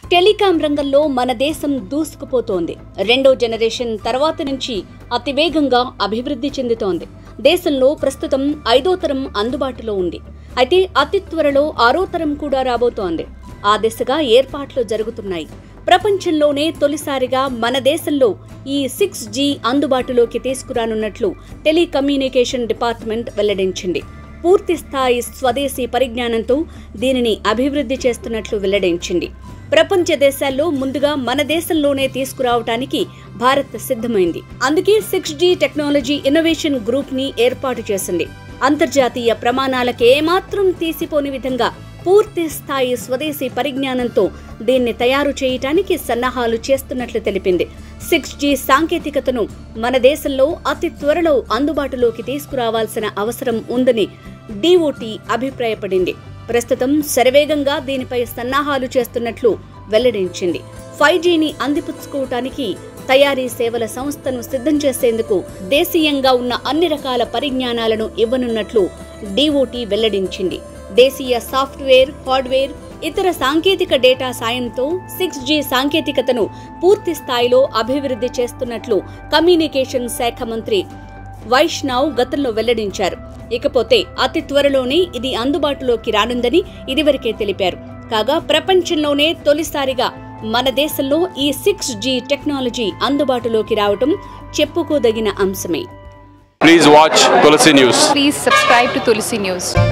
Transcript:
Telecom రంగంలో మన దేశం దూసుకుపోతోంది రెండో జనరేషన్ తర్వాత నుంచి అతివేగంగా అభివృద్ధి చెందుతోంది దేశంలో ప్రస్తుతం ఐదో తరం అందుబాటులో ఉంది అయితే అతి త్వరలో ఆరో తరం కూడా రాబోతోంది ఆ దిశగా ఏర్పాట్లు జరుగుతున్నాయి ప్రపంచంలోనే తొలిసారిగా మన దేశంలో ఈ సిక్స్ జీ అందుబాటులోకి తీసుకురానున్నట్లు టెలికమ్యూనికేషన్ డిపార్ట్మెంట్ వెల్లడించింది పూర్తి స్థాయి స్వదేశీ పరిజ్ఞానంతో దీనిని అభివృద్ధి చేస్తున్నట్లు వెల్లడించింది ప్రపంచ దేశాల్లో ముందుగా మన దేశంలోనే తీసుకురావటానికి భారత్ సిద్ధమైంది అందుకే six G technology innovation group ని ఏర్పాటు చేసింది అంతర్జాతీయ ప్రమాణాలకు ఏమాత్రం తీసిపోని విధంగా పూర్తి స్థాయి స్వదేశీ పరిజ్ఞానంతో దీన్ని తయారు చేయటానికి సన్నాహాలు చేస్తున్నట్లు తెలిపింది సిక్స్ జీ సాంకేతికతను మన దేశంలో అతి త్వరలో అందుబాటులోకి తీసుకురావాల్సిన అవసరం ఉందని డిఓటి అభిప్రాయపడింది ప్రస్తుతం శరవేగంగా దీనిపై సన్నాహాలు చేస్తున్నట్లు వెల్లడించింది ఫైవ్ జీని అందిపుచ్చుకోవటానికి తయారీ సేవల సంస్థను సిద్ధం చేసేందుకు దేశీయంగా ఉన్న అన్ని రకాల పరిజ్ఞానాలను ఇవ్వనున్నట్లు డిఓటి వెల్లడించింది దేశీయ సాఫ్ట్వేర్ హార్డ్వేర్ ఇతర సాంకేతిక డేటా సాయంతో సిక్స్ జీ సాంకేతికతను పూర్తి స్థాయిలో అభివృద్ధి చేస్తున్నట్లు కమ్యూనికేషన్ శాఖ మంత్రి వైష్ణవ్ గతంలో వెల్లడించారు ఇకపోతే అతి త్వరలోనే ఇది అందుబాటులోకి రానుందని ఇదివరకే తెలిపారు కాగా ప్రపంచంలోనే తొలిసారిగా మన దేశంలో ఈ సిక్స్ జీ టెక్నాలజీ అందుబాటులోకి రావటం చెప్పుకోదగిన అంశమే Please watch Tulsi News. Please subscribe to Tulsi News.